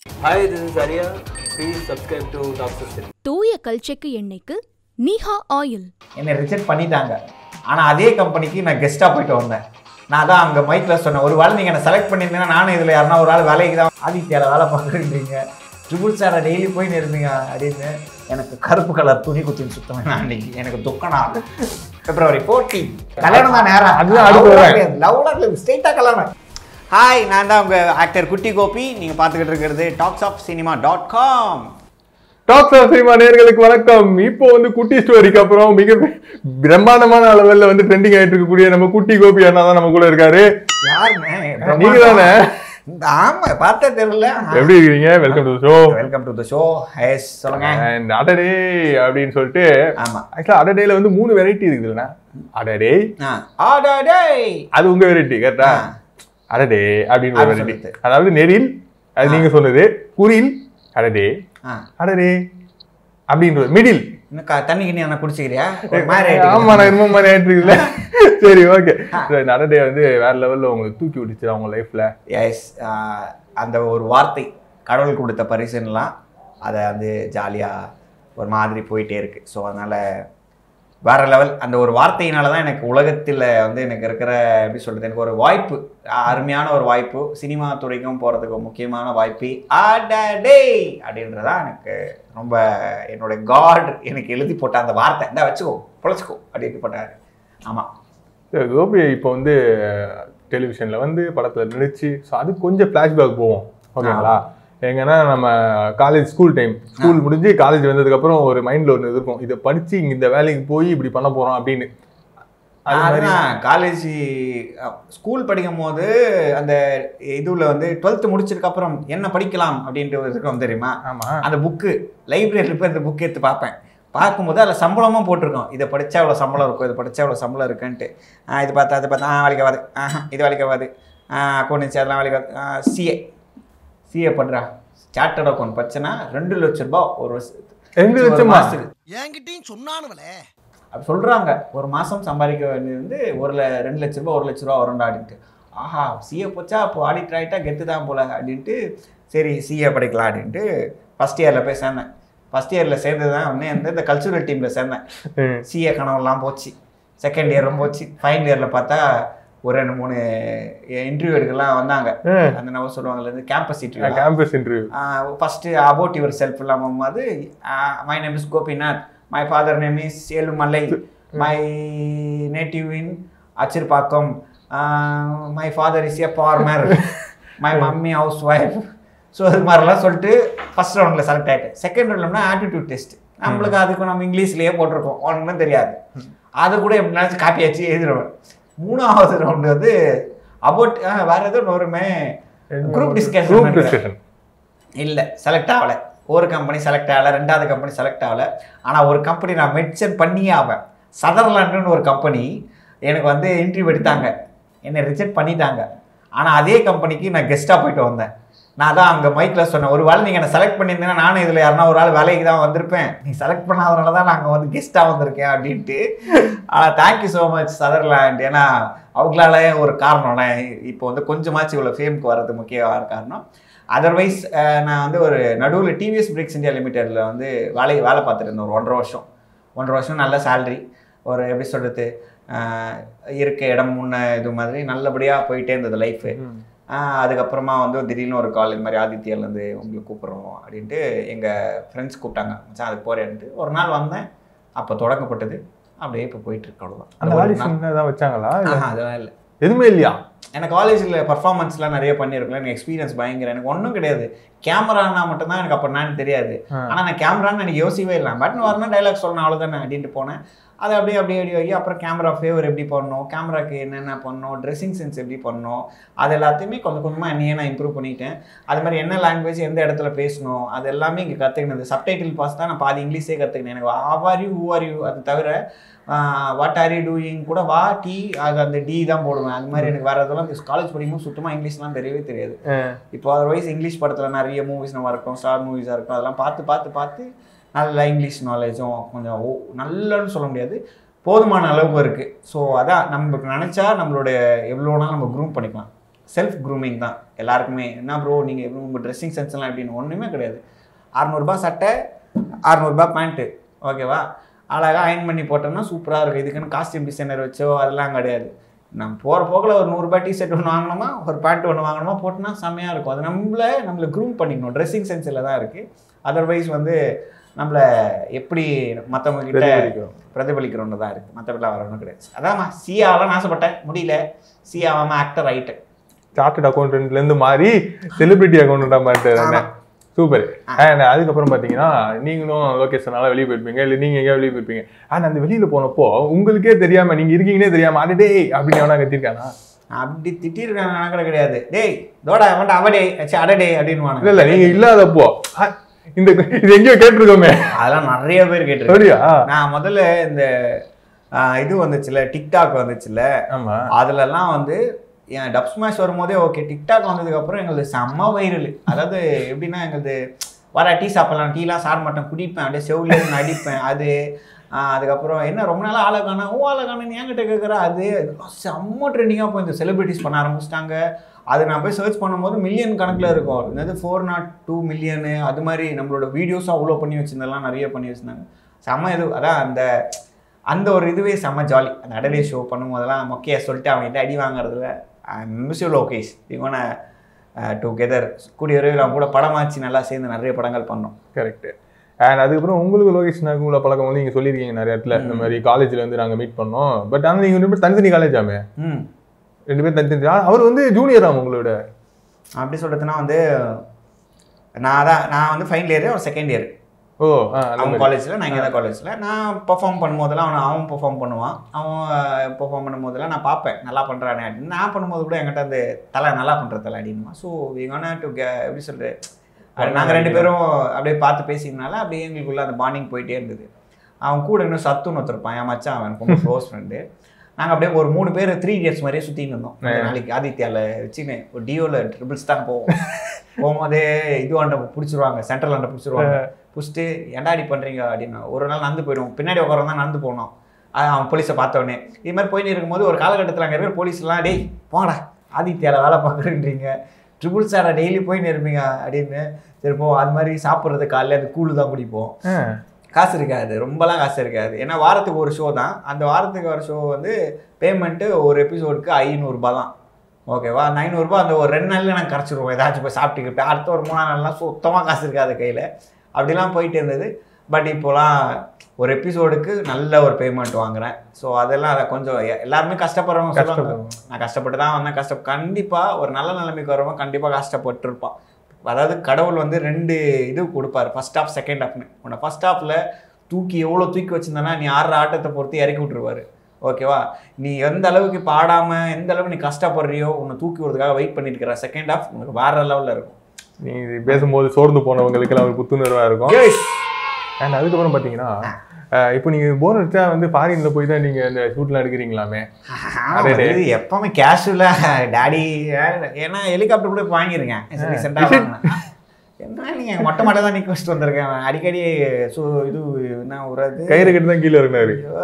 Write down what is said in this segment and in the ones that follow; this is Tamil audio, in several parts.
Hi, this is Arya. Please subscribe to Doctor City. தூய கல்ச்செக்கு எண்ணெய்க்கு நீஹா ஆயில் என்னை ரிஜெக்ட் பண்ணிட்டாங்க ஆனால் அதே கம்பெனிக்கு நான் கெஸ்ட்டாக போயிட்டு வந்தேன் நான் தான் அங்கே மைக்கில் சொன்னேன் ஒரு வேளை நீங்கள் என்னை செலக்ட் பண்ணியிருந்தீங்கன்னா நானும் இதில் யாருன்னா ஒரு ஆள் வேலைக்கு தான் ஆதித்யாவில் வேலை பார்க்குறீங்க ட்ரிபிள் சாரை டெய்லி போய் இருந்தீங்க அப்படின்னு எனக்கு கருப்பு கலர் துணி குத்தின்னு சுத்தமே நான் அன்னைக்கு எனக்கு துக்கனா பிப்ரவரி ஃபோர்டீன் கல்யாணம் தான் நேரம் அதுதான் அடுத்து வரேன். லவ்லாம் ஸ்ட்ரெயிட்டாக கல்யாணம் ஹாய் நான் தான் உங்கள் ஆக்டர் குட்டி கோபி நீங்கள் பார்த்துக்கிட்டு இருக்கிறது talks of cinema dot com talks of cinema நேயர்களுக்கு வணக்கம் இப்போ வந்து குட்டி ஸ்டோரிக்கு அப்புறம் மிக பிரம்மாண்டமான அளவில் வந்து ட்ரெண்டிங் ஆயிட்டு இருக்கக்கூடிய நம்ம குட்டி கோபி அண்ணா தான் நம்ம கூட இருக்காரு யாருங்க நீங்க தானே ஆமா பார்த்தா தெரியல எப்படி இருக்கீங்க welcome to show welcome to the show ஹேஸ் சொல்லுங்க அண்ட் அடடே அப்படின்னு சொல்லிட்டு ஆமா ஆக்சுவலா அடடேல வந்து மூணு வெரைட்டி இருக்குதுல்ல அடடே ஆ ஆடாடேய் அது உங்க வெரைட்டி கரெக்டா ஆ. அடடே அப்படின்னு ஒரு அப்படி வெரைட்டி சொல்லுது. அதாவது நெரில் அது நீங்க சொன்னது குறில் அடடே ஆ அடடே அப்படின்றது மிடில் இன்னும் க- தண்ணி கிண்ணி என்ன குடிச்சிக்கிறியா ஒரு மாதிரி ஆயிட்டு ஆமா நான் என்னமோ மாதிரி ஆயிட்டு இருக்குல்ல சரி ஓகே இந்த அடடே வந்து வேற லெவல்ல உங்களுக்கு தூக்கி விட்டுச்சு அவங்க லைஃப்ல எஸ் அந்த ஒரு வார்த்தை கடவுள் கொடுத்த பரிசுன்னெலாம் அதை வந்து ஜாலியாக ஒரு மாதிரி போயிட்டே இருக்கு ஸோ அதனால வேற லெவல் அந்த ஒரு வார்த்தையினால தான் எனக்கு உலகத்தில் வந்து எனக்கு இருக்கிற எப்படி சொல்றது எனக்கு ஒரு வாய்ப்பு அஹ் அருமையான ஒரு வாய்ப்பு சினிமா துறைக்கும் போகிறதுக்கு ஒரு முக்கியமான வாய்ப்பு ஆடடே அப்படின்றதா எனக்கு ரொம்ப என்னோட காட் எனக்கு எழுதி போட்ட அந்த வார்த்தை இந்த வச்சுக்கோ பொழைச்சிக்கோ அப்படின்னு போட்டாரு ஆமாம் சரி, கோபி இப்போ வந்து டெலிவிஷன்ல வந்து படத்துல நடிச்சு ஸோ அது கொஞ்சம் ஃப்ளாஷ்பேக் போவோம் ஓகேங்களா எங்கன்னா நம்ம காலேஜ் ஸ்கூல் டைம் ஸ்கூல் முடிஞ்சு காலேஜ் வந்ததுக்கப்புறம் ஒரு மைண்ட்ல ஒன்று இருக்கும் இதை படிச்சு இங்க இந்த வேலைக்கு போய் இப்படி பண்ண போறோம் அப்படின்னு அது மாதிரி அதுதான் காலேஜ் ஸ்கூல் படிக்கும் போது அந்த இதுல வந்து டுவெல்த் முடிச்சதுக்கு அப்புறம் என்ன படிக்கலாம் அப்படின்ட்டு ஒரு இருக்கும் தெரியுமா ஆமா அந்த புக்கு லைப்ரரியில் போய் அந்த புக் எடுத்து பார்ப்பேன் பார்க்கும்போது அதில் சம்பளமும் போட்டிருக்கோம் இதை படித்தா இவ்வளோ சம்பளம் இருக்கும் இது படித்தா இவ்வளோ சம்பளம் இருக்குன்ட்டு ஆ, இது பார்த்தா அது பார்த்தா ஆ வேலைக்கு ஆகாது ஆஹா இது வேலைக்கு ஆகாது அக்கௌண்ட்ஸ் அதெல்லாம் வேலைக்கு ஆகாது சிஏ சிஏ பண்ணுறா சார்ட்டர்ட் அக்கௌண்ட் படிச்சேன்னா ரெண்டு லட்ச ரூபாய் ஒரு வருஷத்துக்கு ரெண்டு ஒரு லட்சமா? மாசத்துக்கு என்கிட்டயும் சொன்னானுவலே அப்படி சொல்கிறாங்க ஒரு மாதம் சம்பாதிக்க வேண்டியது வந்து ஒரு ல ரெண்டு லட்ச ரூபா ஒரு லட்ச ரூபா வரும்டா அப்படின்ட்டு ஆஹா சிஏ போச்சா அப்போ ஆடிட்டர் ஆகிட்டா கெத்து தான் போல அப்படின்ட்டு சரி சிஏ படிக்கலாம் அப்படின்ட்டு ஃபஸ்ட் இயரில் போய் சேர்ந்தேன் ஃபஸ்ட் இயரில் சேர்ந்தது தான் வந்து வந்து இந்த கல்ச்சுரல் டீமில் சேர்ந்தேன் ம். சிஏ கனவெல்லாம் போச்சு செகண்ட் இயரும் போச்சு ஃபைனல் இயரில் பார்த்தா ஒரு ரெண்டு மூணு இன்டர்வியூ எடுக்கலாம் வந்தாங்க ம். அந்த நம்ம சொல்லுவாங்கல்ல இந்த campus interview campus interview first about yourself இல்லாமல் போது my name is Gopinath my father name is Ezhumalai my native in Acharapakkam my father is a farmer my mummy housewife so அது மாதிரிலாம் சொல்லிட்டு ஃபஸ்ட் ரவுண்டில் செலக்ட் ஆகிட்டேன் செகண்ட் ரவுண்ட்லனா ஆட்டிடியூட் டெஸ்ட் நம்மளுக்கு அதுக்கு நம்ம இங்கிலீஷ்லேயே போட்டிருக்கோம் ஒன்றும் தெரியாது அது கூட எப்படினாச்சும் காப்பி வச்சு எழுதிடுவேன் மூணாவது ரவுண்டு வந்து அபவுட் வேறு எதுவும் வருமே குரூப் குரூப் டிஸ்கஷன் டிஸ்கஷன் இல்லை செலக்ட் ஆகலை ஒரு கம்பெனி செலக்ட் ஆகலை ரெண்டாவது கம்பெனி செலக்ட் ஆகலை ஆனால் ஒரு கம்பெனி நான் மென்ஷன் பண்ணியே ஆவேன் சதர்லாண்டுன்னு ஒரு கம்பெனி எனக்கு வந்து இன்டர்வியூ எடுத்தாங்க என்னை ரிஜெக்ட் பண்ணிட்டாங்க ஆனால் அதே கம்பெனிக்கு நான் கெஸ்ட்டாக போயிட்டு வந்தேன் நான் தான் அங்கே மைக்கில் சொன்னேன் ஒரு வேளை நீங்கள் என்னை செலக்ட் பண்ணியிருந்தீங்கன்னா நானும் இதில் யாருன்னா ஒரு ஆள் வேலைக்கு தான் வந்திருப்பேன் நீ செலக்ட் பண்ணாதனால தான் நாங்கள் வந்து கெஸ்ட்டாக வந்திருக்கேன் அப்படின்ட்டு ஆனால் தேங்க்யூ ஸோ மச் சதர்லாண்ட் ஏன்னா அவங்களால ஒரு காரணம் நான் இப்போ வந்து கொஞ்சமாச்சு இவ்வளோ ஃபேமுக்கு வர்றது முக்கிய காரணம் அதர்வைஸ் நான் வந்து ஒரு நடுவில் டிவிஎஸ் பிரிக்ஸ் இந்தியா லிமிடெடில் வந்து வேலை வேலை பார்த்துருந்தேன் ஒரு ஒன்றரை வருஷம் ஒன்றரை வருஷம் நல்ல சேல்ரி ஒரு எப்படி சொல்கிறது இருக்க இடம் முன்ன இது மாதிரி நல்லபடியாக போயிட்டே இருந்தது லைஃபு அதுக்கப்புறமா வந்து திடீர்னு ஒரு கால் இந்த மாதிரி ஆதித்யாலேருந்து உங்களுக்கு கூப்பிட்றோம் அப்படின்ட்டு எங்கள் ஃப்ரெண்ட்ஸ் கூப்பிட்டாங்க மச்சான் அதுக்கு போகிறேன்ட்டு ஒரு நாள் வந்தேன் அப்போ தொடங்கப்பட்டது அப்படியே இப்போ போயிட்டுருக்கு அந்த அவ்வளோதான் ஆடிஷன் தான் வச்சாங்களா இல்ல ஆஹா, அதெல்லாம் இல்லை எதுவுமே இல்லையா எனக்கு காலேஜில் பர்ஃபார்மன்ஸ்லாம் நிறைய பண்ணியிருக்கேன் எனக்கு எக்ஸ்பீரியன்ஸ் பயங்கர எனக்கு ஒன்றும் கிடையாது கேமரானா மட்டும்தான் எனக்கு அப்போ நான் தெரியாது ஆ. ஆனால் நான் கேமரான்னு எனக்கு யோசிக்கவே இல்லை பட்டன் வரணும் டைலாக் சொல்லணும் அவ்வளோதானே அப்படின்ட்டு போனேன் அது அப்படியே அப்படியே அப்படியே ஆகி அப்புறம் கேமரா ஃபேவர் எப்படி பண்ணணும் கேமராக்கு என்னென்ன பண்ணணும் ட்ரெஸ்ஸிங் சென்ஸ் எப்படி பண்ணணும் அது எல்லாத்தையுமே கொஞ்சம் கொஞ்சமாக என்னையே நான் இம்ப்ரூவ் பண்ணிட்டேன் அது மாதிரி என்ன லாங்குவேஜ் எந்த இடத்துல பேசணும் அது எல்லாமே இங்கே கற்றுக்கினது சப்டைட்டில் பாஸ் தான் நான் பாதி இங்கிலீஷே கற்றுக்கினேன் எனக்கு ஆவார் யூ ஹூஆர் யூ அது தவிர வாட் ஆர் யூ டூயிங் கூட வா டி அது அந்த டி தான் போடுவேன் அது மாதிரி எனக்கு வேறு இதெல்லாம் காலேஜ் படிக்கும்போது சுத்தமாக இங்கிலீஷ்லாம் தெரியவே தெரியாது இப்போ அதர்வைஸ் இங்கிலீஷ் படத்தில் நிறைய மூவிஸ் நம்ம இருக்கட்டும் ஸ்டார் மூவிஸாக இருக்கட்டும் அதெல்லாம் பார்த்து பார்த்து பார்த்து நல்ல இங்கிலீஷ் நாலேஜும் கொஞ்சம் ஓ நல்லன்னு சொல்ல முடியாது போதுமான அளவுக்கு இருக்குது ஸோ அதான் நம்ம நினச்சா நம்மளுடைய எவ்வளோ நாள் நம்ம க்ரூம் பண்ணிக்கலாம் செல்ஃப் க்ரூமிங் தான் எல்லாருக்குமே என்ன ப்ரோ நீங்கள் உங்கள் ட்ரெஸ்ஸிங் சென்ஸ்லாம் எப்படின்னு ஒன்றுமே கிடையாது அறநூறுபா சட்டை அறநூறுபா பேண்ட்டு ஓகேவா அழகாக அயன் பண்ணி போட்டோம்னா சூப்பராக இருக்கும் இதுக்குன்னு காஸ்டியூம் டிசைனர் வச்சோ அதெல்லாம் கிடையாது நம்ம போகிற போக்கில் ஒரு நூறுரூபா டிஷர்ட் ஒன்று வாங்கினோமா ஒரு பேண்ட் ஒன்று வாங்கினோமா போட்டோம்னா செம்மையாக இருக்கும் அது நம்மள நம்மளை க்ரூம் பண்ணிக்கணும் ட்ரெஸ்ஸிங் சென்ஸில் தான் இருக்குது அதர்வைஸ் வந்து நம்மளை எப்படி மற்றவங்க கிட்ட பிரதிபலிக்கிறோம். பிரதிபலிக்கிறோன்னு தான் இருக்குது மற்றபடிலாம் வரணும் கிடையாது அதாம்மா சிஆவெல்லாம் ஆசைப்பட்டேன் முடியல சி ஆகாமல் ஆக்டர் ஆகிட்டேன் சார்ட்டட் அக்கௌண்டன்ட்ல இருந்து மாறி செலிபிரிட்டி அக்கௌண்டா மாட்டாரு சூப்பர் அண்ட் அதுக்கப்புறம் பாத்தீங்கன்னா நீங்களும் லொகேஷனால வெளியே போயிருப்பீங்க இல்ல நீங்க எங்கேயா வெளியே போயிருப்பீங்க அண்ட் அந்த வெளியில போனப்போ உங்களுக்கே தெரியாம நீங்க இருக்கீங்கன்னே தெரியாம அடடே அப்படின்னு எவனா கத்திருக்கானா அப்படி திட்டிருக்காங்க கணக்கில் கிடையாது டேய் தோடா அவன்டா அவடே சே அடடே அப்படின்னு இல்ல இல்ல நீங்க இல்லாதப்போ அ, இந்த இது எங்கேயோ கேட்டிருக்கோமே அதெல்லாம் நிறைய பேர் கேட்டிருக்கேன் சரியா நான் முதல்ல இந்த ஆஹ், இது வந்துச்சுல டிக்டாக் வந்துச்சுல ஆமா அதுலலாம் வந்து என் டப் ஸ்மாஷ் வரும்போதே ஓகே டிக்டாக் வந்ததுக்கப்புறம் எங்களுக்கு செம்ம வைரல் அதாவது எப்படின்னா எங்களுக்கு வர டீ சாப்பிடலாம் டீலாம் சாப்பிட மாட்டேன் குடிப்பேன் அப்படியே செவ்ல இருந்து அடிப்பேன் அது ஆஹ், அதுக்கப்புறம் என்ன ரொம்ப நாளாக ஆளை காணா ஓ ஆளை காணு என்கிட்ட கேட்குற அது இதெல்லாம் செம்ம ட்ரெண்டிங்காக போய் இந்த செலிபிரிட்டிஸ் பண்ண ஆரம்பிச்சிட்டாங்க அது நான் போய் சர்ச் பண்ணும்போது மில்லியன் கணக்கில் இருக்கும் என்னது ஃபோர் நாட் டூ மில்லியனு அது மாதிரி நம்மளோட வீடியோஸும் அவ்வளோ பண்ணி வச்சிருந்தெல்லாம் நிறைய பண்ணி வச்சிருந்தாங்க செம்ம இது அதான் அந்த அந்த ஒரு இதுவே செம்ம ஜாலி அந்த அடலே ஷோ பண்ணும்போதெல்லாம் மொக்கையா சொல்லிட்டு அவன் அடி வாங்குறதுல மிஸ் யூ லோகேஷ் இவன டுகெதர் கூடிய விரைவில் அவன் கூட படமாச்சு நல்லா சேர்ந்து நிறைய படங்கள் பண்ணோம் கரெக்ட் அண்ட் அதுக்கப்புறம் உங்களுக்கு லோகேஷ் உள்ள பழக்கம் வந்து நீங்க சொல்லியிருக்கீங்க நிறைய இடத்துல இந்த மாதிரி காலேஜ்ல வந்து நாங்க மீட் பண்ணோம் பட் ஆனா நீங்க ரெண்டு பேரும் தனித்தனி காலேஜ் ஆமே ம் ரெண்டு பேரும் தனித்தனி ஆ, அவர் வந்து ஜூனியர் ஆகும் உங்களோட அப்படி சொல்கிறதுனா வந்து நான் தான் நான் வந்து ஃபைனல் இயர் அவன் செகண்ட் இயர் ஓ ஆ, அந்த அவன் மாதிரி. காலேஜில் நான் இங்கே தான் காலேஜில் நான் பெர்ஃபார்ம் பண்ணும்போதெல்லாம் அவன் அவன் பெர்ஃபார்ம் பண்ணுவான் அவன் பெர்ஃபார்ம் பண்ணும்போதெல்லாம் நான் பார்ப்பேன் நல்லா பண்ணுறானே அப்படின்னு நான் பண்ணும்போது கூட என்கிட்ட அந்த தலை நல்லா பண்ணுற தலை அப்படின்மா ஸோ விகானா டு எப்படி சொல்கிறது நாங்கள் ரெண்டு பேரும் அப்படியே பார்த்து பேசினால அப்படியே எங்களுக்குள்ள அந்த பாண்டிங் போயிட்டே இருந்தது அவன் கூட இன்னும் சத்துன்னு ஒருத்தருப்பான் என் மச்சான் அவன் ரொம்ப க்ளோஸ் ஃப்ரெண்டு நாங்கள் அப்படியே ஒரு மூணு பேர் த்ரீ இயர்ஸ் மாதிரியே சுற்றின்னு இருந்தோம் அந்த நாளைக்கு ஆதித்யாவில் வச்சுன்னு ஒரு டியோவில் ட்ரிபிள்ஸ் தான் போவோம் போகும்போதே இது ஆண்ட பிடிச்சிருவாங்க சென்ட்ரல் ஆண்ட பிடிச்சிருவாங்க பிடிச்சிட்டு ஏன்டா இப்படி பண்ணுறீங்க அப்படின்னு ஒரு நாள் நடந்து போயிடுவோம் பின்னாடி உட்காரம் தான் நடந்து போனோம் அது அவன் போலீஸை பார்த்தோன்னே இது மாதிரி போயின்னு இருக்கும்போது ஒரு காலகட்டத்தில் அங்கே இருக்கிற போலீஸ்லாம் டேய் போங்கடா ஆதித்யாவில் வேலை பார்க்குறீங்க ட்ரிபிள் சாரை டெய்லி போயின்னு இருப்பீங்க அப்படின்னு சரி போ அது மாதிரி சாப்பிட்றது காலையில் அது கூழ் தான் குடிப்போம் ஆ, காசு இருக்காது ரொம்பலாம் காசு இருக்காது ஏன்னா வாரத்துக்கு ஒரு ஷோ தான் அந்த வாரத்துக்கு ஒரு ஷோ வந்து பேமெண்ட்டு ஒரு எபிசோடுக்கு ஐநூறுரூபா தான் ஓகேவா அந்த ஐநூறுரூபா அந்த ஒரு ரெண்டு நாளில் நாங்கள் கரைச்சிருவோம் ஏதாச்சும் போய் சாப்பிட்டுக்கிட்டு அடுத்த ஒரு மூணாம் நாள்லாம் சுத்தமாக காசு இருக்காது கையில் அப்படிலாம் போயிட்டு இருந்தது பட் இப்போலாம் ஒரு எபிசோடுக்கு நல்ல ஒரு பேமெண்ட் வாங்குறேன் ஸோ அதெல்லாம் அதை கொஞ்சம் எ- எல்லாருமே கஷ்டப்படுறவங்க சொல்லுவாங்க கஷ்டப்படுறோம். நான் கஷ்டப்பட்டு தான் வந்தேன் கஷ்ட கண்டிப்பாக ஒரு நல்ல நிலைமைக்கு வரவங்க கண்டிப்பாக கஷ்டப்பட்டுருப்பான் அதாவது கடவுள் வந்து ரெண்டு இது கொடுப்பாரு ஃபர்ஸ்ட் ஹாஃப் செகண்ட் ஹாஃப்னு உன்னை ஃபர்ஸ்ட் ஹாஃபில் தூக்கி எவ்வளோ தூக்கி வச்சிருந்தனா நீ ஆடுற ஆட்டத்தை பொறுத்து இறக்கி விட்டுருவாரு ஓகேவா நீ எந்த அளவுக்கு இப்போ ஆடாமல் எந்த அளவுக்கு நீ கஷ்டப்படுறியோ உன்னை தூக்கி விடுறதுக்காக வெயிட் பண்ணிட்டு இருக்கிற செகண்ட் ஹாஃப் உனக்கு வேற லெவலில் இருக்கும் நீ இது பேசும்போது சோர்ந்து போனவங்களுக்கு எல்லாம் ஒரு புத்துணர்வா இருக்கும் அண்ட் அதுக்கப்புறம் பாத்தீங்கன்னா அஹ், இப்போ நீங்க போர் அடிச்சா வந்து ஃபாரின்ல போய் தான் நீங்க இந்த ஷூட்லாம் எடுக்கிறீங்களாமே அடடே. இது எப்பவுமே கேஷுவலாக டேடி ஏன்னா ஹெலிகாப்டர் கூட இப்ப வாங்கியிருக்கேன் ரீசெண்டாக வாங்கினேன் என்ன நீங்கள் மொட்டை மாட்டை தான் நிற்க வச்சுட்டு வந்திருக்கேன் அடிக்கடி சு இது என்ன ஒரு இது கயிறு கட்டி தான் கீழே இருந்தாரு ஐயோ.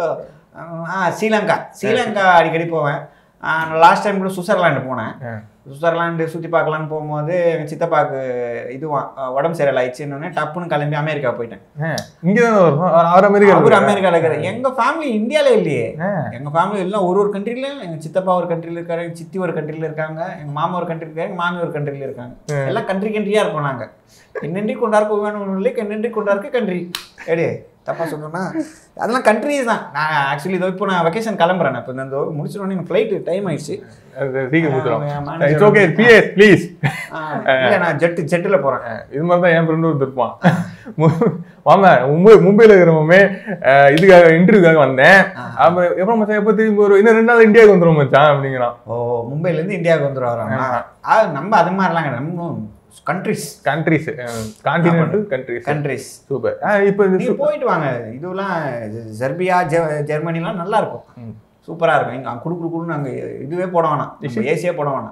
ஆ ஸ்ரீலங்கா ஸ்ரீலங்கா அடிக்கடி போவேன் லாஸ்ட் டைம் கூட சுவிட்சர்லாண்டு போனேன் ஆ. சுவிட்சர்லாண்டு சுற்றி பார்க்கலான்னு போகும்போது எங்கள் சித்தப்பாக்கு இதுவான் அஹ், உடம்பு சரியில்லை ஆயிடுச்சுன்னு டப்புன்னு கிளம்பி அமெரிக்கா போயிட்டேன் இங்க தானே வரும் அவர் அமெரிக்கா அவர் அமெரிக்காவில் இருக்கிற எங்கள் ஃபேமிலி இந்தியாவிலே இல்லையே ஆ. எங்கள் ஃபேமிலி எல்லாம் ஒரு ஒரு கண்ட்ரில எங்கள் சித்தப்பா ஒரு கண்ட்ரியில் இருக்காரு எங்கள் சித்தி ஒரு கண்ட்ரியில் இருக்காங்க எங்கள் மாமா ஒரு கண்ட்ரியில் இருக்காங்க எங்கள் மாமி ஒரு கண்ட்ரியில் இருக்காங்க எல்லாம் கண்ட்ரி கண்ட்ரியாக இருப்போம் நாங்கள் என்னென்றி கொண்டாருக்கு வேணும் இல்லை என்னென்றி கொண்டாருக்கு கண்ட்ரி எடே தப்பா சொல்றேன்னா அதெல்லாம் கண்ட்ரிஸ் தான் நான் ஆக்சுவலி இதோ இப்போ நான் வெக்கேஷன் கிளம்புறேன் இப்போ இந்த முடிச்சிடணும் எனக்கு ஃப்ளைட்டு டைம் ஆயிடுச்சு அது சீக்கிரம் ஆ, முடிச்சிடும் manager இட்ஸ் ஓகே பிஎஸ் ப்ளீஸ் ஆ, இல்லை நான் ஜெட்டு ஜெட்டில் போகிறேன் இது மாதிரி தான் என் ஃப்ரெண்டு ஒருத்தர் இருப்பான் மு- மாமா மும்பை மும்பையில் இருக்கிறவமே அஹ், இதுக்காக இன்டர்வியூக்காக வந்தேன் அப்போ எப்போ மச்சான் எப்போ திரும்பி வரும் இன்னும் ரெண்டு நாள் இந்தியாவுக்கு வந்துடும் மச்சான் அப்படிங்கிறான் ஓ மும்பைலேருந்து இந்தியாவுக்கு வந்துடுவாராம் ஆ நம்ம அது மாதிரிலாம் கிடையாது நம்ம countries countries continental countries countries super இப்போ இந்த நீங்க போயிட்டு வாங்க இதுலாம் ஜெர்பியா ஜெ- ஜெர்மனிலாம் நல்லா இருக்கும் சூப்பரா இருக்கும் இங்க குடு குடு குடுன்னு அங்க இதுவே போட வேணாம் ஏசியே போட வேணாம்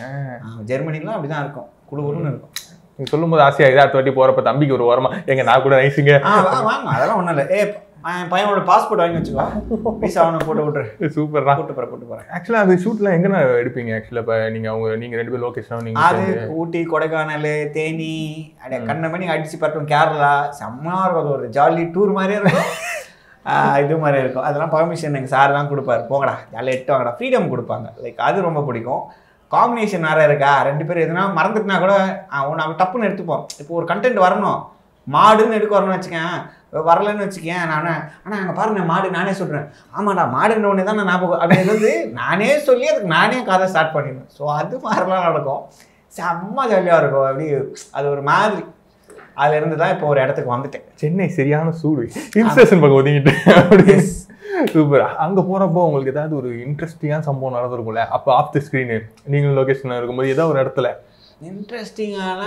ஆ, ஜெர்மனிலாம் அப்படிதான் இருக்கும் குடு குடுன்னு இருக்கும் நீங்க சொல்லும்போது ஆசையா இதா அடுத்த வாட்டி போறப்ப தம்பிக்கு ஒரு ஓரமா எங்க நான் கூட நைஸுங்க ஆ வா- வாங்க அதெல்லாம் ஒண்ணும் இல்லை ஏ என் பையனோட பாஸ்போர்ட் வாங்கி வச்சுக்கோ விசா அவனை போட்டு விட்டுரு சூப்பர் தான் கூட்டு போகிறேன் கூட்டு போகிறேன் ஆக்சுவலாக அது ஷூட்லாம் எங்கே எடுப்பீங்க ஆக்சுவலாக இப்போ நீங்கள் அவங்க நீங்கள் ரெண்டு பேரும் லொக்கேஷன் அது நீங்கள் ஊட்டி கொடைக்கானல் தேனி அப்படியே கண்ண மணி அடிச்சு பட்டும் கேரளா செம்மையாக இருக்கும் அது ஒரு ஜாலி டூர் மாதிரியே இருக்கும் ஆஹ் இது மாதிரி இருக்கும் அதெல்லாம் பர்மிஷன் எங்கள் சார் தான் கொடுப்பாரு போங்கடா ஜாலியாக எட்டு வாங்கடா ஃப்ரீடம் கொடுப்பாங்க லைக் அது ரொம்ப பிடிக்கும் காம்பினேஷன் வேறு இருக்கா ரெண்டு பேரும் எதுனா மறந்துட்டுனா கூட ஒன்று அவன் டப்புன்னு எடுத்துப்போம் இப்போ ஒரு கண்டென்ட் வரணும் மாடுன்னு எடுக்க வரணும்னு வச்சுக்கேன் வரலன்னு வச்சுக்கேன் நான் ஆனால் அங்கே பாருங்க மாடு நானே சொல்கிறேன் ஆமாடா மாடுன்ற ஒன்று தான் நான் ஞாபகம் அப்படின்னு வந்து நானே சொல்லி அதுக்கு நானே கதை ஸ்டார்ட் பண்ணிடுவேன் ஸோ அது மாதிரிலாம் நடக்கும் செம்ம ஜாலியாக இருக்கும் அப்படி அது ஒரு மாதிரி அதுல இருந்து தான் இப்போ ஒரு இடத்துக்கு வந்துட்டேன் சென்னை சரியான சூடு ஹில் ஸ்டேஷன் பக்கம் ஒதுங்கிட்டு அப்படி சூப்பர் அங்க போறப்போ உங்களுக்கு ஏதாவது ஒரு இன்ட்ரெஸ்டிங்கான சம்பவம் நடந்திருக்கும்ல அப்போ ஆஃப் த ஸ்க்ரீனு நீங்களும் லொகேஷன் இருக்கும்போது ஏதாவது ஒரு இடத்துல இன்ட்ரெஸ்டிங்கான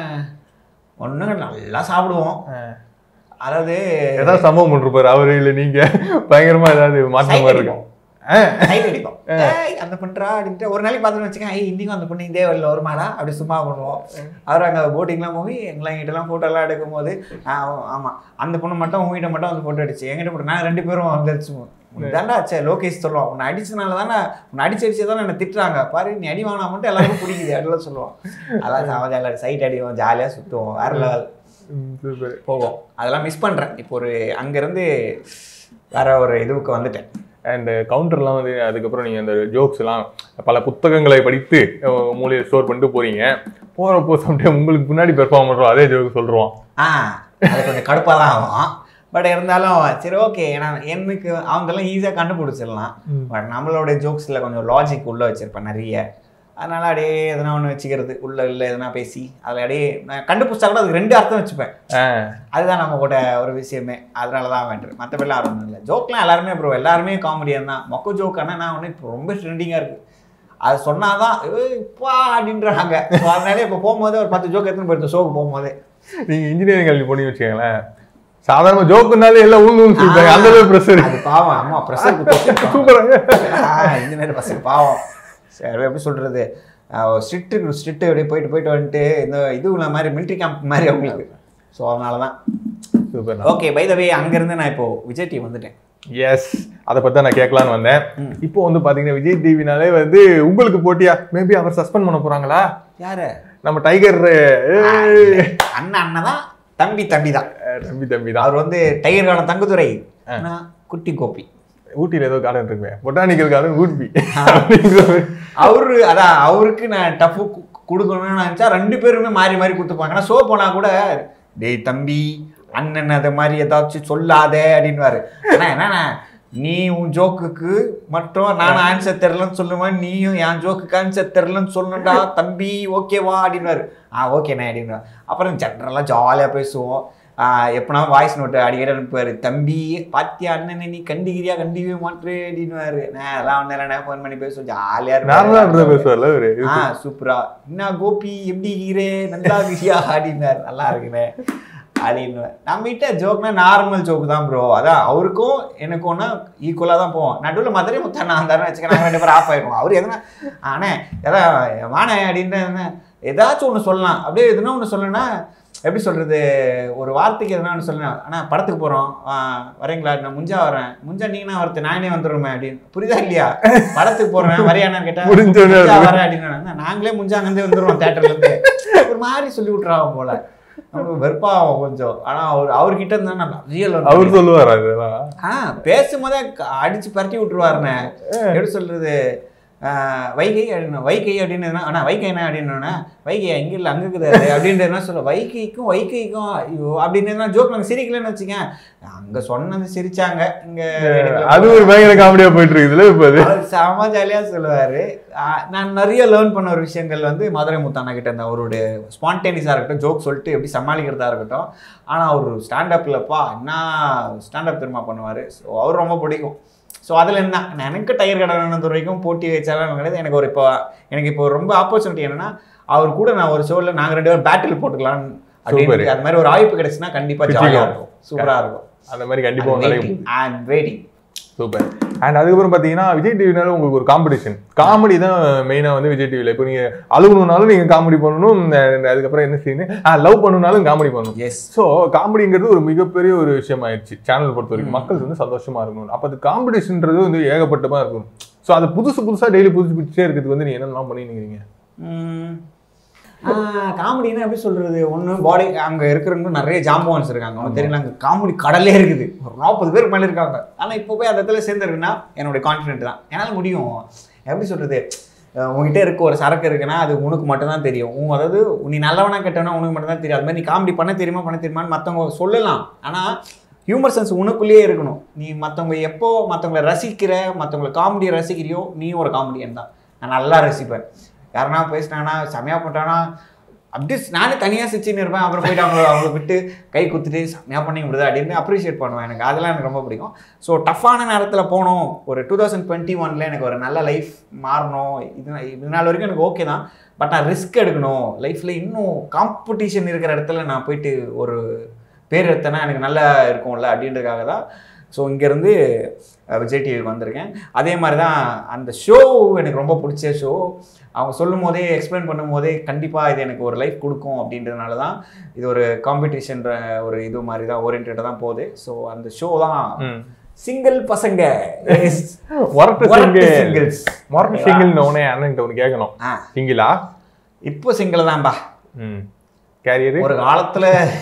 ஒன்றும் நல்லா சாப்பிடுவோம் அதாவது ஏதாவது சம்பவம் பண்ணிருப்பாரு அவரு இல்ல நீங்க பயங்கரமா ஏதாவது மாற்றம் Side மாதிரி இருக்கும் ஆ, கைட் அடிப்போம் ஏய், அந்த பண்ணுறா அப்படின்ட்டு ஒரு நாளைக்கு பார்த்துன்னு வச்சுக்கேன் ஐய் இன்னைக்கும் அந்த பொண்ணு இதே வழியில் வருமாடா அப்படி சும்மா பண்ணுவோம் அவர் அங்கே போட்டிங்லாம் போய் எங்களை எங்கிட்டலாம் ஃபோட்டோலாம் எடுக்கும்போது ஆமாம் அந்த பொண்ணு மட்டும் உங்ககிட்ட மட்டும் வந்து ஃபோட்டோ அடிச்சு எங்கிட்ட போட்டு நான் ரெண்டு பேரும் வந்துருச்சு தாண்டா சே லோகேஷ் சொல்லுவோம் உன்னை அடிச்சதுனால தானே உன்னை அடிச்சு அடிச்சு தான் என்னை திட்டுறாங்க பாரு நீ அடி வாங்கினா மட்டும் எல்லாருக்கும் பிடிக்குது அப்படிலாம் சொல்லுவோம் அதான் அவன் ஜாலியாக சைட் அடிவோம் ஜாலியாக சுற்றுவோம் வேற லெவல் ம், super. போகும் அதெல்லாம் மிஸ் பண்ணுறேன் இப்போ ஒரு அங்கேருந்து வேற ஒரு இதுவுக்கு வந்துட்டேன் அண்ட் கவுண்டர்லாம் வந்து அதுக்கப்புறம் நீங்கள் அந்த ஜோக்ஸ் எல்லாம் பல புத்தகங்களை படித்து அஹ், மூலையை ஸ்டோர் பண்ணிட்டு போறீங்க போகிறப்போ சம்டைம் உங்களுக்கு முன்னாடி பெர்ஃபார்ம் பண்ணுறோம் அதே ஜோக் சொல்கிறோம் ஆ அது கொஞ்சம் கடுப்பாக தான் ஆகும் பட் இருந்தாலும் சரி ஓகே ஏன்னா எனக்கு அவங்கெல்லாம் ஈஸியாக கண்டுபிடிச்சிடலாம் பட் நம்மளோட ஜோக்ஸில் கொஞ்சம் லாஜிக் உள்ளே வச்சிருப்பேன் நிறைய அதனால அப்படியே எதனா ஒன்று வச்சுக்கிறது உள்ள இல்லை எதனா பேசி அதில் அப்படியே நான் கண்டுபிடிச்சா கூட அதுக்கு ரெண்டு அர்த்தம் வச்சுப்பேன் அதுதான் நம்ம கூட ஒரு விஷயமே அதனால தான் வேண்டது மற்றபடிலாம் யாரும் இல்லை ஜோக்லாம் எல்லாருமே ப்ரோ எல்லாருமே காமெடியன் தான் மொக்க ஜோக் ஆனால் நான் ஒன்று இப்போ ரொம்ப ட்ரெண்டிங்காக இருக்குது அது சொன்னாதான் இப்போ அப்படின்றாங்க So அதனால இப்போ போகும்போது ஒரு பத்து ஜோக் எடுத்துன்னு போயிடுது ஷோக்கு போகும்போது நீங்கள் இன்ஜினியரிங் கல்வி போனீங்கன்னு வச்சுக்கோங்களேன் சாதாரண ஜோக்குனாலே எல்லாம் உண்டு உண்டு சொல்லிட்டாங்க அந்த அளவு ப்ரெஷர் அது பாவம் அம்மா ப்ரெஷர் சூப்பராக இன்ஜினியர் பசங்க பாவம் சரி எப்படி சொல்றது ஸ்ட்ரிக்ட்டு ஸ்ட்ரிக்ட்டு அப்படியே போயிட்டு போயிட்டு வந்துட்டு இந்த இதுல மாதிரி மிலிட்ரி கேம்ப் மாதிரி அவங்களுக்கு ஸோ அதனால தான் super okay by the way அங்கேருந்து நான் இப்போ விஜய் டிவி வந்துட்டேன் எஸ் அதை பத்தி தான் நான் கேட்கலான்னு வந்தேன் இப்போ வந்து பாத்தீங்கன்னா விஜய் டிவினாலே வந்து உங்களுக்கு போட்டியா மேபி அவர் சஸ்பெண்ட் பண்ண போறாங்களா யாரு நம்ம டைகர் அண்ணன் அண்ணன் தான் தம்பி தம்பி தான் தம்பி தம்பி தான் அவர் வந்து டைகர்கான தங்குதுரை நான் குட்டி கோபி ஊட்டியில் ஏதோ கார்டன் இருக்குமே பொட்டானிக்கல் கார்டன் ஊட்டி அப்படிங்கிற மாதிரி. அவரு அதான் அவருக்கு நான் டஃப் கொடுக்கணும்னு நினச்சா ரெண்டு பேருமே மாறி மாறி கொடுத்துப்பாங்க ஆனால் ஷோ போனால் கூட டேய் தம்பி அண்ணன் அதை மாதிரி ஏதாச்சும் சொல்லாத அப்படின்வாரு ஆனால் என்னண்ணா நீ உன் ஜோக்குக்கு மட்டும் நான் ஆன்சர் தெரிலன்னு சொல்லுவேன் நீயும் என் ஜோக்குக்கு ஆன்சர் தெரிலன்னு சொல்லணும்டா தம்பி ஓகேவா அப்படின்வாரு ஆ ஓகேண்ணே அப்படின்வார் அப்புறம் ஜென்ரலாக ஜாலியாக பேசுவோம் எப்பனா வாய்ஸ் நோட்டு அடிக்கடி அனுப்புவார் தம்பி பாத்தியா அண்ணனை நீ கண்டிக்கிறியா கண்டிக்கவே மாட்டே அப்படின்னுவாரு நான் அதெல்லாம் ஒன்றும் இல்லைண்ணே ஃபோன் பண்ணி பேசுவோம் ஜாலியாக நார்மலா அப்படிதான் பேசுவார்ல அவரு ஆ சூப்பரா என்ன கோபி எப்படி இருக்கிறே நல்லா இருக்கியா அப்படின்னாரு நல்லா இருக்குண்ணே அப்படின்னு நம்மகிட்ட ஜோக்னா நார்மல் ஜோக் தான் ப்ரோ அதான் அவருக்கும் எனக்கும்னா ஈக்குவலாக தான் போவோம் நடுவில் மதுரை முத்தா நான் இருந்தாருன்னு வச்சுக்க நாங்கள் ரெண்டு பேரும் ஆஃப் ஆயிருவோம் அவர் எதனா ஆனே எதா வானே அப்படின்ட்டு என்ன ஏதாச்சும் ஒன்று சொல்லலாம் அப்படியே எதுனா ஒன்று சொல்லணும்னா எப்படி சொல்கிறது ஒரு வார்த்தைக்கு எதனா ஒன்று சொல்லணும் ஆனால் படத்துக்கு போகிறோம் வரீங்களா நான் முஞ்சா வரேன் முஞ்சா நீங்கன்னா வரது நானே வந்துடுமே அப்படின்னு புரியுதா இல்லையா படத்துக்கு போகிறேன் வரையானு கேட்டால் முடிஞ்ச உடனே முஞ்சா வரேன் அப்படின்னு நாங்களே முஞ்சா அங்கேருந்து வந்துடுவோம் தேட்டர்லேருந்து ஒரு மாதிரி சொல்லி விட்றாங்க போல நமக்கு வெறுப்பாகும் கொஞ்சம் ஆனால் அவர் அவர்கிட்ட இருந்தா நான் ரியல் அவர் சொல்லுவார் அதெல்லாம் ஆ பேசும்போதே க- அடிச்சு பரட்டி விட்டுருவாருண்ணே எப்படி சொல்றது ஆ, வைகை அப்படின்னு வைகை அப்படின்னு எதுனா, அண்ணா வைகை என்ன அப்படின்னு வைகை அங்கே இல்லை அங்கே இருக்குது அது அப்படின்ட்டு என்ன சொல்ல வைகைக்கும் வைகைக்கும் ஐயோ அப்படின்னு ஜோக் நாங்கள் சிரிக்கலன்னு வச்சுக்கேன் அங்கே சொன்னது சிரிச்சாங்க இங்கே அது ஒரு பயங்கர காமெடியா போயிட்டு இருக்குதுல இப்ப அது அவர் செம ஜாலியாக சொல்லுவார் நான் நிறைய லேர்ன் பண்ண ஒரு விஷயங்கள் வந்து மதுரை முத்தானா கிட்ட இருந்த அவருடைய ஸ்பான்டேனியஸாக இருக்கட்டும் ஜோக் சொல்லிட்டு எப்படி சமாளிக்கிறதா இருக்கட்டும் ஆனால் அவர் ஸ்டாண்டப்லப்பா என்ன ஸ்டாண்டப் திரும்ப பண்ணுவார் ஸோ அவர் ரொம்ப பிடிக்கும் ஸோ அதில் என்ன எனக்கு டயர் கடனது வரைக்கும் போட்டி வச்சாலும் கிடையாது எனக்கு ஒரு இப்போ எனக்கு இப்போ ரொம்ப ஆப்பர்ச்சுனிட்டி என்னன்னா அவர் கூட நான் ஒரு ஷோவில் நாங்கள் ரெண்டு பேரும் பேட்டில் போட்டுக்கலாம்னு அப்படின்னு அது மாதிரி ஒரு வாய்ப்பு கிடைச்சுன்னா கண்டிப்பாக ஜாலியாக இருக்கும் சூப்பராக இருக்கும் அந்த மாதிரி கண்டிப்பா உங்களுக்கு ஐ வெயிட்டிங் சூப்பர் அண்ட் அதுக்கப்புறம் பார்த்தீங்கன்னா விஜய் டிவினால உங்களுக்கு ஒரு காம்படிஷன் காமெடி தான் மெயினாக வந்து விஜய் டிவியில் இப்போ நீங்கள் அழுகணும்னாலும் நீங்கள் காமெடி பண்ணணும் அஹ் அதுக்கப்புறம் என்ன சீனு லவ் பண்ணணும்னாலும் காமெடி பண்ணணும் எஸ் ஸோ காமெடிங்கிறது ஒரு மிகப்பெரிய ஒரு விஷயம் ஆயிடுச்சு சேனல் பொறுத்த வரைக்கும் மக்கள் வந்து சந்தோஷமா இருக்கணும் அப்போ அது காம்படிஷன்ன்றது வந்து ஏகப்பட்டமா இருக்கணும் ஸோ அது புதுசு புதுசா டெய்லி புதுசு புதுசே இருக்கிறதுக்கு வந்து நீங்க என்னெல்லாம் பண்ணிருக்கீங்க காமெடினா எப்படி சொல்றது ஒன்று பாடி அங்கே இருக்கிறவங்க நிறைய ஜாம்பவான்ஸ் இருக்காங்க உனக்கு தெரியல அங்கே காமெடி கடலே இருக்குது ஒரு நாற்பது பேர் மேலே இருக்காங்க ஆனால் இப்போ போய் அந்த இடத்துல சேர்ந்துருக்குன்னா என்னுடைய கான்ஃபிடென்ட் தான் என்னால் முடியும் எப்படி சொல்றது அஹ் உன்கிட்ட இருக்க ஒரு சரக்கு இருக்குன்னா அது உனக்கு மட்டும்தான் தெரியும் உன் அதாவது நீ நல்லவனா கெட்டவனா உனக்கு மட்டும்தான் தெரியும் அது மாதிரி நீ காமெடி பண்ண தெரியுமா பண்ண தெரியுமான்னு மற்றவங்க சொல்லலாம் ஆனால் ஹியூமர் சென்ஸ் உனக்குள்ளேயே இருக்கணும் நீ மற்றவங்க எப்போ மற்றவங்களை ரசிக்கிற மற்றவங்களை காமெடியை ரசிக்கிறியோ நீயும் ஒரு காமெடியன் தான் நான் நல்லா ரசிப்பேன் யாருன்னா பேசினாங்கன்னா செமையாக பண்ணிட்டானா அப்படியே நானே தனியாக சிரிச்சுன்னு இருப்பேன் அப்புறம் போயிட்டு அவங்கள அவங்கள விட்டு கை குத்துட்டு செம்மையாக பண்ணி விடுது அப்படின்னு அப்ரிஷியேட் பண்ணுவேன் எனக்கு அதெல்லாம் எனக்கு ரொம்ப பிடிக்கும் ஸோ டஃப்பான நேரத்தில் போகணும் ஒரு டூ தௌசண்ட் டுவெண்ட்டி ஒனில் எனக்கு ஒரு நல்ல லைஃப் மாறணும் இது இது நாள் வரைக்கும் எனக்கு ஓகே தான் பட் நான் ரிஸ்க் எடுக்கணும் லைஃப்பில் இன்னும் காம்படிஷன் இருக்கிற இடத்துல நான் போயிட்டு ஒரு பேர் எடுத்தேன்னா எனக்கு நல்லா இருக்கும்ல அப்படின்றதுக்காக தான் ஸோ இங்கேருந்து விஜய் டிவிக்கு வந்திருக்கேன் அதே மாதிரி தான் அந்த ஷோ எனக்கு ரொம்ப பிடிச்ச ஷோ அவங்க சொல்லும் போதே எக்ஸ்பிளைன் பண்ணும் போதே கண்டிப்பாக இது எனக்கு ஒரு லைஃப் கொடுக்கும் அப்படின்றதுனால தான் இது ஒரு காம்படிஷன்ற ஒரு இது மாதிரி தான் ஓரியன்டாக தான் போகுது ஸோ அந்த ஷோ தான் சிங்கிள் பசங்க ஒரட்டு ஒரட்டு சிங்கிள் singles. ஒரட்டு சிங்கிள்னு உடனே அண்ணன்கிட்ட ஒன்று கேட்கணும் ஆ சிங்கிளா இப்போ சிங்கிள் தான்பா ம் கேரியரு ஒரு காலத்துல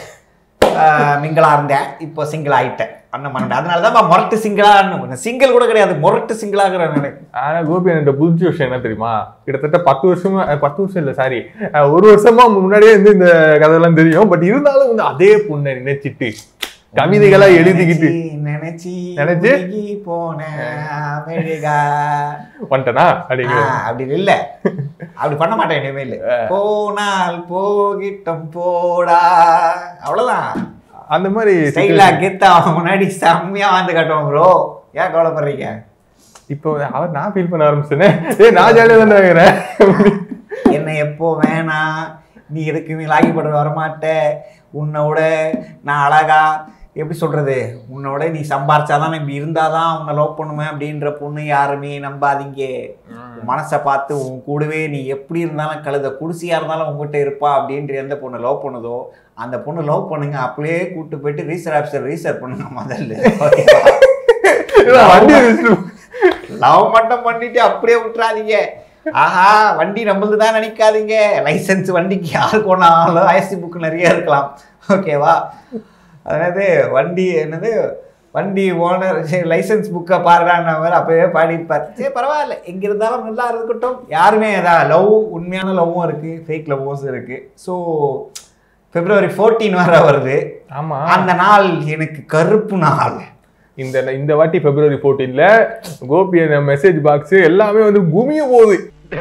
மிங்கிளா இருந்தேன் இப்போ சிங்கிள் ஆயிட்டேன் அண்ணன் பண்ண அதனால தான் முரட்டு சிங்கிளா சிங்கிள் கூட கிடையாது முரட்டு சிங்கிளாகிற எனக்கு ஆனா கோபி என்கிட்ட புதுச்ச விஷயம் என்ன தெரியுமா கிட்டத்தட்ட பத்து வருஷமா அஹ் பத்து வருஷம் இல்ல சாரி ஒரு வருஷமா முன்னாடியே வந்து இந்த கதையெல்லாம் தெரியும் பட் இருந்தாலும் வந்து அதே பொண்ணை நினைச்சிட்டு கவிதைகளா எழுதிக்கிட்டு நினைச்சி நினைச்சு? உருகி போன மெழுகா. வந்துட்டனா ஆ, அப்படிங்கிற அப்படி இல்ல அப்படி பண்ண மாட்டேன் இனிமேல் போனால் போகிட்டம் போடா அவ்வளவுதான் அந்த மாதிரி ஸ்டைலா கெத்தா அவன் முன்னாடி செம்மையா வந்து காட்டுவோம் ப்ரோ ஏன் கவலைப்படுறீங்க இப்போ அவர் நான் ஃபீல் பண்ண ஆரம்பிச்சேனே ஏய் நான் ஜாலியாக தான் இருக்கிறேன் என்னை எப்போ வேணாம் நீ எதுக்குமே லாகிப்பட வரமாட்ட உன்னோட நான் அழகா எப்படி சொல்றது உன்னோட நீ சம்பாரிச்சாதான் நான் இப்படி இருந்தாதான் உன்னை லவ் பண்ணுவேன் அப்படின்ற பொண்ணு யாருமே நம்பாதீங்க உன் மனசை பார்த்து உன் கூடவே நீ எப்படி இருந்தாலும் கழுத குடிசியா இருந்தாலும் உங்ககிட்ட இருப்பா அப்படின்ற எந்த பொண்ணை லவ் பண்ணுதோ அந்த பொண்ணு லவ் பண்ணுங்க அப்படியே கூட்டு போயிட்டு ரீசர் ஆஃபீஸர் ரீசர் பண்ணுங்க முதல்ல வண்டி வச்சுட்டு- லவ் மட்டும் பண்ணிட்டு அப்படியே விட்டுறாதீங்க ஆஹா வண்டி நம்மளது தான் நினைக்காதீங்க லைசன்ஸ் வண்டிக்கு யாருக்கு ஒன்றாலும் ஐஎஸ்சி புக் நிறைய இருக்கலாம் ஓகேவா அதாவது வண்டி என்னது வண்டி ஓனர் லைசன்ஸ் புக்கை பாருடான்னு மாதிரி அப்பவே பாடியிருப்பார் சரி பரவாயில்ல எங்க இருந்தாலும் நல்லா இருக்கட்டும் யாருமே அதான் லவ் உண்மையான லவ்வும் இருக்கு ஃபேக் லவ்வும் இருக்கு ஸோ பிப்ரவரி 14 வர வருது ஆமா அந்த நாள் எனக்கு கருப்பு நாள் இந்த இந்த வாட்டி பிப்ரவரி 14ல கோபி மெசேஜ் பாக்ஸ் எல்லாமே வந்து குமிய போகுது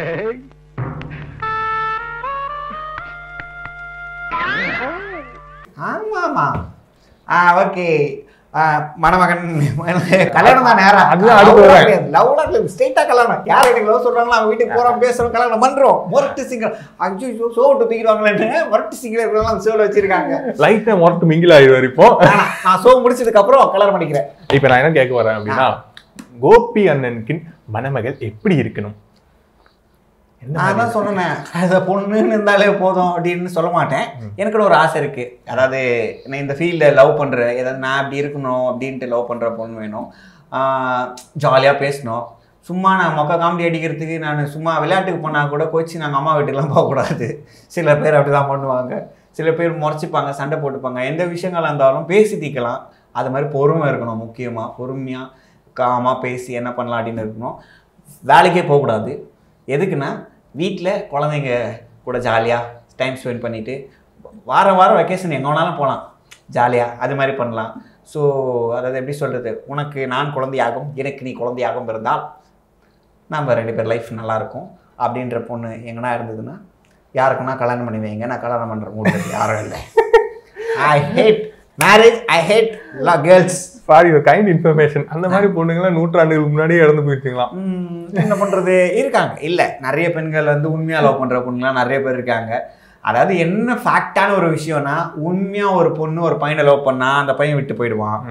ஆமாமா ஆ ஓகே மணமகன் கல்யாணம் தான் நேரம் அதுதான் அடுத்து வரேன். லவ்லாம் ஸ்ட்ரெயிட்டா கல்யாணம் யார் எனக்கு லவ் சொல்றாங்களோ அவங்க வீட்டுக்கு போறோம் பேசுறோம் கல்யாணம் பண்றோம் முரட்டு சிங்கர் ஐயோ சோ விட்டு தூக்கிடுவாங்களேன்னு முரட்டு சிங்கர் இருக்கிறவங்க சோல வச்சிருக்காங்க லைட்டா முரட்டு மிங்கில் ஆயிடுவார் இப்போ ஆனா, நான் சோ முடிச்சதுக்கு அப்புறம் கல்யாணம் பண்ணிக்கிறேன் இப்போ நான் என்ன கேட்க வரேன் அப்படின்னா கோபி அண்ணனுக்கு மணமகள் எப்படி இருக்கணும் என்ன நான் தான் சொன்னேன் அந்த பொண்ணுன்னு இருந்தாலே போதும் அப்படின்னு சொல்ல மாட்டேன் எனக்கு கூட ஒரு ஆசை இருக்கு அதாவது நான் இந்த ஃபீல்டில் லவ் பண்ற ஏதாவது நான் அப்படி இருக்கணும் அப்படின்ட்டு லவ் பண்ற பொண்ணு வேணும் ஜாலியாக பேசணும் சும்மா நான் மொக்க காமெடி அடிக்கிறதுக்கு நான் சும்மா விளையாட்டுக்கு போனால் கூட கோச்சு நாங்கள் அம்மா வீட்டுக்குலாம் போகக்கூடாது சில பேர் அப்படி தான் பண்ணுவாங்க சில பேர் முறைச்சிப்பாங்க சண்டை போட்டுப்பாங்க எந்த விஷயங்களா இருந்தாலும் பேசி தீக்கலாம் அது மாதிரி பொறுமை இருக்கணும் முக்கியமாக பொறுமையாக காமாக பேசி என்ன பண்ணலாம் அப்படின்னு இருக்கணும் வேலைக்கே போகக்கூடாது எதுக்குன்னா வீட்டில் குழந்தைங்க கூட ஜாலியாக டைம் ஸ்பெண்ட் பண்ணிவிட்டு வாரம் வாரம் வெக்கேஷன் எங்கே வேணாலும் போகலாம் ஜாலியாக அது மாதிரி பண்ணலாம் ஸோ அதாவது எப்படி சொல்கிறது உனக்கு நான் குழந்தையாகும் எனக்கு நீ குழந்தையாகவும் இருந்தால் நம்ம ரெண்டு பேர் லைஃப் நல்லாயிருக்கும் அப்படின்ற பொண்ணு எங்கன்னா இருந்ததுன்னா யாருக்குன்னா கல்யாணம் பண்ணி வைங்க நான் கல்யாணம் பண்ணுற மூடு யாரும் இல்லை I hate marriage I hate girls sorry ஒரு கைண்ட் இன்ஃபர்மேஷன் அந்த மாதிரி பொண்ணுங்களாம் நூற்றாண்டுகளுக்கு முன்னாடியே இறந்து போயிடுச்சுங்களாம் ம், என்ன பண்றது இருக்காங்க இல்ல நிறைய பெண்கள் வந்து உண்மையா லவ் பண்ற பொண்ணுலாம் நிறைய பேர் இருக்காங்க அதாவது என்ன ஃபேக்டான ஒரு விஷயம்னா உண்மையா ஒரு பொண்ணு ஒரு பையனை லவ் பண்ணா அந்த பையன் விட்டு போயிடுவான் ம்.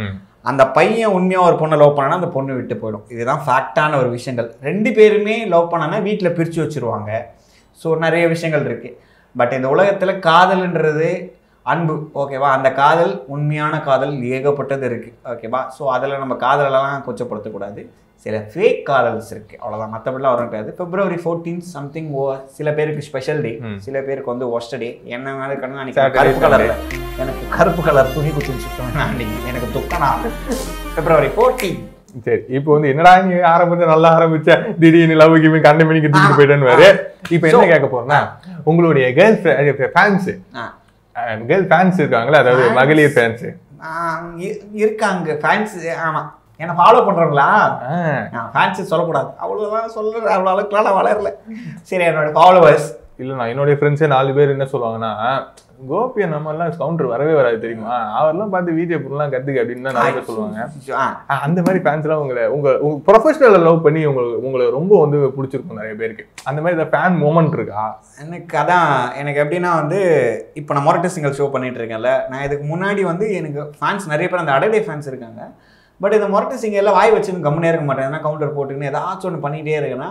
அந்த பையன் உண்மையாக ஒரு பொண்ணை லவ் பண்ணனா அந்த பொண்ணு விட்டு போயிடும் இதுதான் ஃபேக்டான ஒரு விஷயங்கள் ரெண்டு பேருமே லவ் பண்ணனா வீட்டில் பிரித்து வச்சுருவாங்க ஸோ நிறைய விஷயங்கள் இருக்குது பட் இந்த உலகத்தில் காதல்ன்றது அன்பு ஓகேவா அந்த காதல் உண்மையான காதல் ஏகப்பட்டது இருக்குது ஓகேவா ஸோ அதில் நம்ம காதலெல்லாம் கொச்சப்படுத்தக்கூடாது சில ஃபேக் காதல்ஸ் இருக்குது அவ்வளோதான் மற்றபடிலாம் வரும் கிடையாது பிப்ரவரி ஃபோர்டீன் சம்திங் ஓ சில பேருக்கு ஸ்பெஷல் டே ம். சில பேருக்கு வந்து ஒஸ்ட் டே என்ன மேலே கண்ணு அன்னைக்கு Saturday, கருப்பு Sunday. கலரில் எனக்கு கருப்பு கலர் துணி குச்சின்னு சுத்தம் அன்னைக்கு எனக்கு துக்கனா பிப்ரவரி ஃபோர்டீன் சரி இப்போ வந்து என்னடா நீ ஆரம்பிச்ச நல்லா ஆரம்பிச்ச திடீர்னு லவ் கிவி கண்டு மணிக்கு தூக்கிட்டு போயிட்டேன்னு வேறு இப்போ என்ன So- கேட்க போறேன்னா உங்களுடைய கேர்ள் ஃபேன்ஸ் கேர்ள் ஃபேன்ஸ் இருக்காங்களா அதாவது Fans? மகளிர் ஃபேன்ஸ் இருக்காங்க ஃபேன்ஸ் ஆமாம் என்னை ஃபாலோ பண்ணுறவங்களா நான் ஃபேன்ஸு சொல்லக்கூடாது அவ்வளோதான் சொல்ல அவ்வளோ அளவுக்குலாம் நான் வளரல சரி என்னோட ஃபாலோவர்ஸ் இல்ல நான் என்னுடைய ஃப்ரெண்ட்ஸே நாலு பேர் என்ன சொல்லுவாங்கன்னா கோபியை நம்ம எல்லாம் கவுண்டர் வரவே வராது தெரியுமா அவர்லாம் பார்த்து விஜய் பொருள்லாம் கத்துக்க அப்படின்னு தான் நிறைய பேர் சொல்லுவாங்க ஆ, அந்த மாதிரி ஃபேன்ஸ் எல்லாம் உங்களை உங்க உங்க ப்ரொஃபஷனல் லவ் பண்ணி உங்களுக்கு உங்களை ரொம்ப வந்து பிடிச்சிருக்கும் நிறைய பேருக்கு அந்த மாதிரி ஃபேன் மூமெண்ட் இருக்கா எனக்கு அதான் எனக்கு எப்படின்னா வந்து இப்போ நான் மொரட்டு சிங்கல் ஷோ பண்ணிட்டு இருக்கேன்ல நான் இதுக்கு முன்னாடி வந்து எனக்கு ஃபேன்ஸ் நிறைய பேர் அந்த அடடே ஃபேன்ஸ் இருக்காங்க பட் இந்த மொரட்டு சிங்கரில் வாய் வச்சுன்னு கம்முனே இருக்க மாட்டேன் ஏன்னா கவுண்டர் போட்டுக்கின்னு ஏதாச்சும் ஒன்று பண்ணிகிட்டே இருக்கேன்னா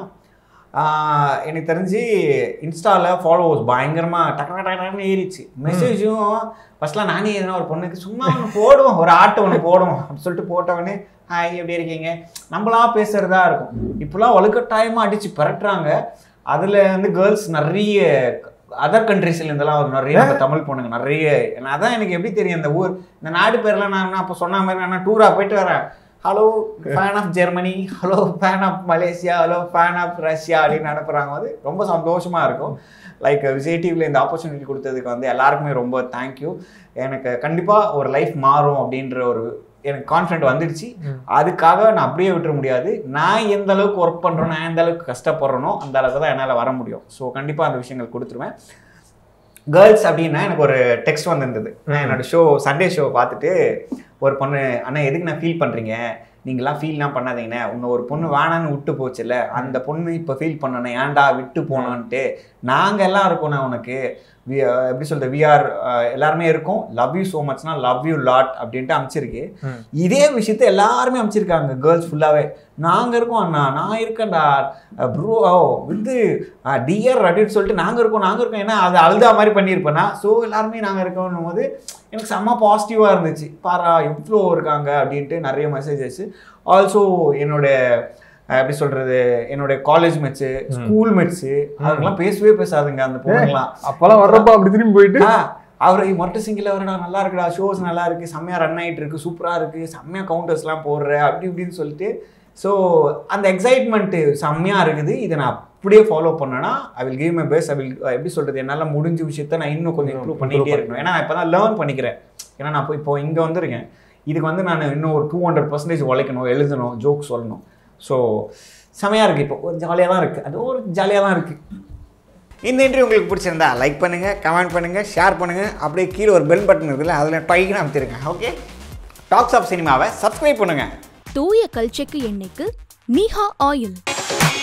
ஆஹ், எனக்கு தெரிஞ்சு இன்ஸ்டாவில் ஃபாலோவர்ஸ் பயங்கரமாக டக்கு டக்கு டக்குன்னு ஏறிச்சு மெசேஜும் ஃபர்ஸ்ட்லாம் நானே எதனா ஒரு பொண்ணுக்கு சும்மா ஒன்று போடுவோம் ஒரு ஆட்டை ஒன்று போடுவோம் அப்படின்னு சொல்லிட்டு போட்டவொடனே ஹாய் எப்படி இருக்கீங்க நம்மளா பேசுகிறதா இருக்கும் இப்போலாம் வலுக்கட்டாயமாக அடித்து பரட்டுறாங்க அதில் வந்து கேர்ள்ஸ் நிறைய அதர் கண்ட்ரீஸ்ல இருந்தெல்லாம் ஒரு நிறைய நம்ம தமிழ் பொண்ணுங்க நிறைய நான் அதான் எனக்கு எப்படி தெரியும் இந்த ஊர் இந்த நாடு பேர்லாம் நான் அப்போ சொன்ன மாதிரி நான் டூராக போயிட்டு வரேன் hello fan of Germany hello fan of Malaysia hello fan of Russia அப்படின்னு அனுப்புகிறாங்க வந்து ரொம்ப சந்தோஷமாக இருக்கும் லைக் விஜய் டிவியில் இந்த ஆப்பர்ச்சுனிட்டி கொடுத்ததுக்கு வந்து எல்லாருக்குமே ரொம்ப தேங்க்யூ எனக்கு கண்டிப்பாக ஒரு லைஃப் மாறும் அப்படின்ற ஒரு எனக்கு கான்ஃபிடென்ட் வந்துடுச்சு அதுக்காக நான் அப்படியே விட்டுற முடியாது நான் எந்த அளவுக்கு ஒர்க் பண்ணுறேனோ நான் எந்த அளவுக்கு கஷ்டப்படுறேனோ அந்த அளவுக்கு தான் என்னால் வர முடியும் ஸோ கண்டிப்பாக அந்த விஷயங்கள் கொடுத்துருவேன் கேர்ள்ஸ் அப்படின்னா எனக்கு ஒரு டெக்ஸ்ட் வந்திருந்தது நான் என்னோட ஷோ சண்டே ஷோ பார்த்துட்டு ஒரு பொண்ணு அண்ணா எதுக்கு நான் ஃபீல் பண்ணுறீங்க நீங்களாம் ஃபீல்லாம் பண்ணாதீங்கண்ணே உன்னை ஒரு பொண்ணு வேணான்னு விட்டு போச்சுல்ல அந்த பொண்ணு இப்போ ஃபீல் பண்ணனே ஏன்டா விட்டு போனோன்ட்டு நாங்கள் எல்லாம் இருக்கோண்ணே உனக்கு வி எப்படி சொல்றது விஆர் எல்லாருமே இருக்கோம் லவ் யூ ஸோ மச்னா லவ் யூ லாட் அப்படின்ட்டு அமைச்சிருக்கு ம். இதே விஷயத்த எல்லாருமே அமைச்சிருக்காங்க கேர்ள்ஸ் ஃபுல்லாகவே நாங்கள் இருக்கோம் அண்ணா நான் இருக்கேன்டா ப்ரோ வந்து டியர் அப்படின்னு சொல்லிட்டு நாங்கள் இருக்கோம் நாங்கள் இருக்கோம் ஏன்னா அது அழுதா மாதிரி பண்ணியிருப்பேன்னா ஸோ எல்லாருமே நாங்கள் இருக்கோம் போது எனக்கு செம்ம பாசிட்டிவாக இருந்துச்சு பாரா எவ்வளோ இருக்காங்க அப்படின்ட்டு நிறைய மெசேஜஸ் ஆல்சோ என்னோட அஹ், எப்படி சொல்றது என்னோட காலேஜ் மேட்ச்சு ஸ்கூல் மேட்ச்சு அதுக்கெல்லாம் பேசவே பேசாதுங்க அந்த பொண்ணுங்களாம் அப்பெல்லாம் வர்றப்ப அப்படி திரும்பி போயிட்டு ஆ, அவர் மொட்டை சிங்கிள் அவரடா நல்லா இருக்குடா ஷோஸ் நல்லா இருக்கு செம்மையா ரன் ஆயிட்டு இருக்கு சூப்பரா இருக்கு செம்மையா கவுண்டர்ஸ்லாம் போடுற அப்படி இப்படின்னு சொல்லிட்டு ஸோ அந்த எக்ஸைட்மெண்ட் செம்மையா இருக்குது இதை நான் அப்படியே ஃபாலோ பண்ணேன்னா I will give my best I will எப்படி சொல்றது என்னால் முடிஞ்ச விஷயத்த நான் இன்னும் கொஞ்சம் இம்ப்ரூவ் பண்ணிகிட்டே இருக்கணும் ஏன்னா நான் இப்போ தான் லேர்ன் பண்ணிக்கிறேன் ஏன்னா நான் இப்போ இப்போ இங்கே வந்திருக்கேன் இதுக்கு வந்து நான் இன்னும் ஒரு டூ ஹண்ட்ரட் பர்சன்டேஜ் உழைக்கணும் எழுதணும் ஜோக் சொல்லணும் ஸோ செமையாக இருக்குது இப்போ ஒரு ஜாலியாக தான் இருக்குது அது ஒரு ஜாலியாக தான் இருக்குது இந்த இன்டர்வியூ உங்களுக்கு பிடிச்சிருந்தா லைக் பண்ணுங்கள் கமெண்ட் பண்ணுங்கள் ஷேர் பண்ணுங்கள் அப்படியே கீழே ஒரு பெல் பட்டன் இருக்குல்ல அதில் டைக்குன்னு அமைத்திருங்க ஓகே டாக்ஸ் ஆஃப் சினிமாவை சப்ஸ்கிரைப் பண்ணுங்கள் தூய கல்ச்செக்கு எண்ணெய்க்கு நீஹா ஆயில்